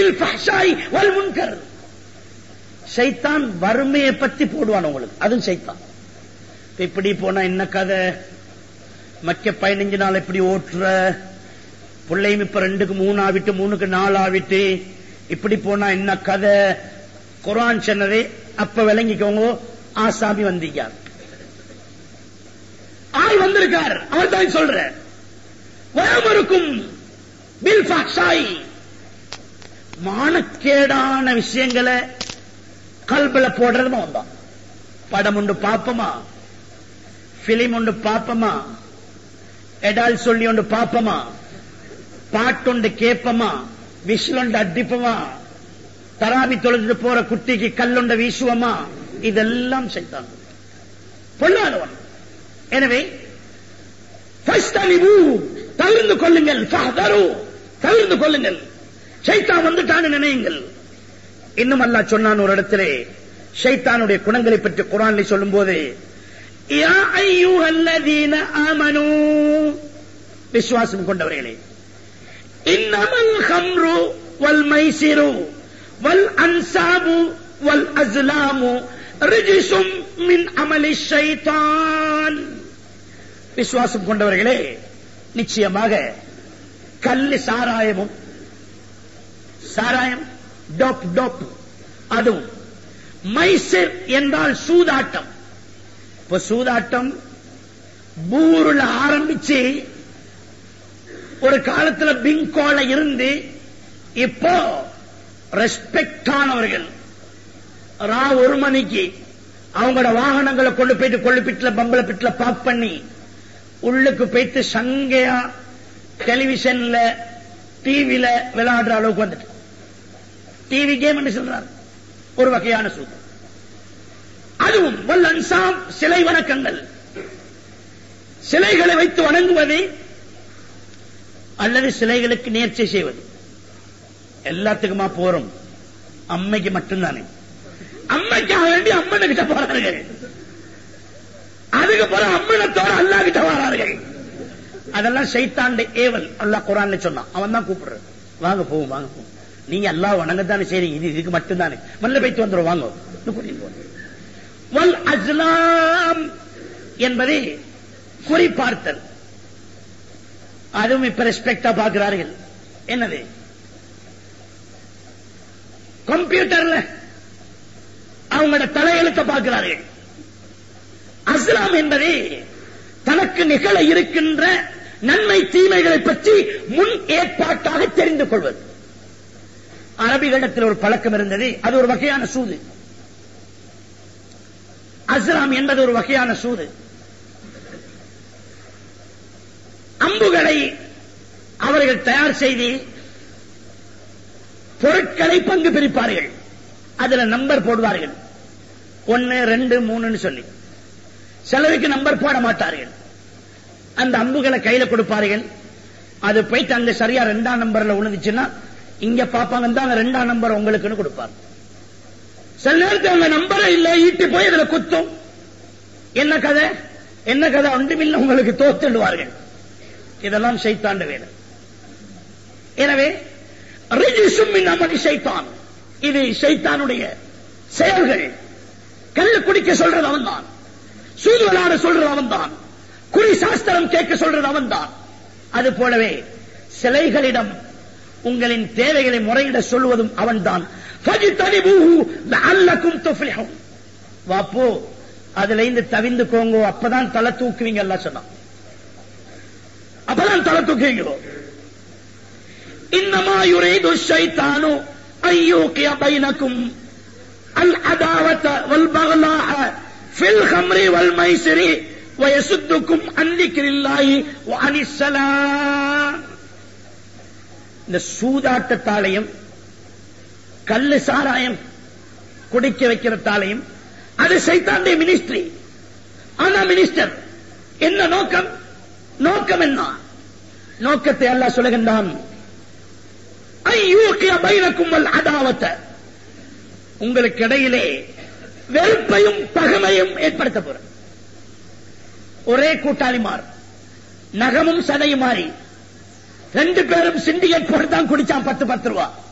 Bill ஃபஹ்ஷாய் வல் முன்கர் சைத்தான் வறுமையை பத்தி போடுவான் உங்களுக்கு அதுவும் சைத்தான் இப்ப இப்படி போனா என்ன கதை மக்க பதினஞ்சு நாள் எப்படி ஓட்டுற பிள்ளையும் இப்ப ரெண்டுக்கு மூணு ஆவிட்டு மூணுக்கு நாலு ஆவிட்டு இப்படி போனா என்ன கதை குரான் சொன்னதே அப்ப விளங்கிக்கோங்க ஆசாமி வந்தீங்க ஆள் வந்திருக்கார் அவர் தான் சொல்ற வயமருக்கும் பில் ஃபஹ்ஷாய் மானக்கேடான விஷயங்களை கல்பில போடுறதுமா வந்தான் படம் உண்டு பாப்பமா பிலிம் உண்டு பாப்பமா எடால் சொல்லி உண்டு பாப்பமா பாட்டுண்டு கேப்பமா விசிலுண்டு அடிப்பமா தராவி தொழுது போற குட்டிக்கு கல்லுண்ட வீசுவமா இதெல்லாம் செய்தான் பொல்லாதவன் எனவே ஃபஸ்தனிபு, தவிர்ந்து கொள்ளுங்கள் ஃபஹ்தரு, தவிர்ந்து கொள்ளுங்கள் ஷைத்தான் வந்துட்டான்னு நினையுங்கள் இன்னும் அல்லாஹ் சொன்னான் ஒரு இடத்திலே ஷைத்தானுடைய குணங்களை பற்றி குரான்ல சொல்லும்போது யா அய்யுஹல்லதீன ஆமனூ விசுவாசம் கொண்டவர்களே இன்னமல் ஹம்ரு வல் மைசிரு வல் அன்சாபு வல் அஸ்லாமு ரிஜிசும் மின் அமலி ஷைத்தான் விசுவாசம் கொண்டவர்களே நிச்சயமாக கல்லு சாராயமும் சாராயம் டோப் டோப் அதுவும் மைசர் என்றால் சூதாட்டம் இப்ப சூதாட்டம் பூருல ஆரம்பிச்சு ஒரு காலத்துல பிங்கோல இருந்து இப்போ ரெஸ்பெக்ட் ஆனவர்கள் ரா ஒரு மணிக்கு அவங்களோட வாகனங்களை கொண்டு போயிட்டு கொள்ளுப்பிட்டுல பம்பள பிட்டுல பாக் பண்ணி உள்ளுக்கு போயிட்டு சங்கையா டெலிவிஷன்ல டிவில விளையாடுற அளவுக்கு வந்துட்டு டிவி கேம் என்று சொல்றார் ஒரு வகையான சூது அதுவும் வல் அன்சாம் சிலை வணக்கங்கள் சிலைகளை வைத்து வணங்குவது அல்லது சிலைகளுக்கு நேர்ச்சை செய்வது எல்லாத்துக்குமா போறோம் அம்மைக்கு மட்டும்தானே அம்மைக்காக வேண்டி அம்மனை கிட்ட போறார்கள் அதுக்கு பிறகு அம்மனத்தோட அல்லா கிட்ட வரார்கள் அதெல்லாம் சைத்தாண்ட ஏவல் அல்லாஹ் குரான்ல சொன்னான் அவன் தான் கூப்பிடுறது வாங்க போவோம் வாங்க போவோம் நீங்க அல்லாஹ் வணங்கத்தானே செய்றீங்க இது இதுக்கு மட்டும்தானே மல்ல போய்த்து வந்துடும் வாங்க இன்னும் கூட்டிட்டு போங்க. வல் அஸ்லாம் என்பது குறிப்பார்த்தல் அதுவும் இப்ப ரெஸ்பெக்டா பார்க்கிறார்கள் என்னது கம்ப்யூட்டர்ல அவங்களோட தலையெழுத்த பார்க்கிறார்கள் அஸ்லாம் என்பது தனக்கு நிகழ இருக்கின்ற நன்மை தீமைகளை பற்றி முன் ஏற்பாட்டாக தெரிந்து கொள்வது அரபிகளிடத்தில் ஒரு பழக்கம் இருந்தது அது ஒரு வகையான சூது அஸ்லாம் என்பது ஒரு வகையான சூது அம்புகளை அவர்கள் தயார் செய்து பொருட்களை பங்கு பிரிப்பார்கள் அதுல நம்பர் போடுவார்கள் ஒன்னு ரெண்டு மூணுன்னு சொல்லி சிலருக்கு நம்பர் போட மாட்டார்கள் அந்த அம்புகளை கையில கொடுப்பார்கள் அது போயிட்டு அங்க சரியா ரெண்டாம் நம்பர்ல விழுந்துச்சுன்னா இங்க பாப்பாங்க தான் அந்த ரெண்டாம் நம்பர் உங்களுக்குன்னு கொடுப்பார் சில நேரத்தில் அந்த நம்பரை இல்ல ஈட்டி போய் இதுல குத்தும் என்ன கதை என்ன கதை ஒன்றுமில்லை உங்களுக்கு தோத்துடுவார்கள் இதெல்லாம் சைத்தாண்ட வேலை எனவே ரிஜிசும் மின் அமளி சைத்தான் இது சைத்தானுடைய செயல்கள் கல்லு குடிக்க சொல்றது அவன்தான் சூது விளையாட சொல்றது அவன்தான் குறி சாஸ்திரம் கேட்க சொல்றது அவன்தான் அது போலவே சிலைகளிடம் உங்களின் தேவைகளை முறையிட சொல்லுவதும் அவன்தான் ஃபஜ்தனிபூஹு லஅல்லக்கும் துஃப்லிஹூன் வாப்போ அதுல இருந்து தவிந்துக்கோங்க அப்பதான் தலை தூக்குவீங்க எல்லாம் சொன்னான் அப்பதான் தலை தூக்குவீங்க இன்னமா யுரீது ஷைத்தானு ஐயூகிய பைனக்கும் அல் அதாவத வல் பகலாஹ ஃபில் ஹம்ரி வல் மைசிரி வயசுத்துக்கும் அன்னிக்கிரில்லாஹி வஅனிஸ்ஸலாம் இந்த சூதாட்டத்தாலையும் கல்லு சாராயம் குடிக்க வைக்கிறதாலையும் அது சைத்தாண்டிய மினிஸ்ட்ரி ஆனா மினிஸ்டர் என்ன நோக்கம் நோக்கம் என்ன நோக்கத்தை அல்லாஹ் சொல்லுகின்றான் ஐயூக்கிய பைனக்கும் வல் அதாவத்தை உங்களுக்கு இடையிலே வெறுப்பையும் பகமையும் ஏற்படுத்த போற ஒரே கூட்டாளி மாறு நகமும் சதையும் மாறி ரெண்டு பேரும் சிண்டிகேட் போட்டு தான் குடிச்சான் பத்து பத்து ரூபா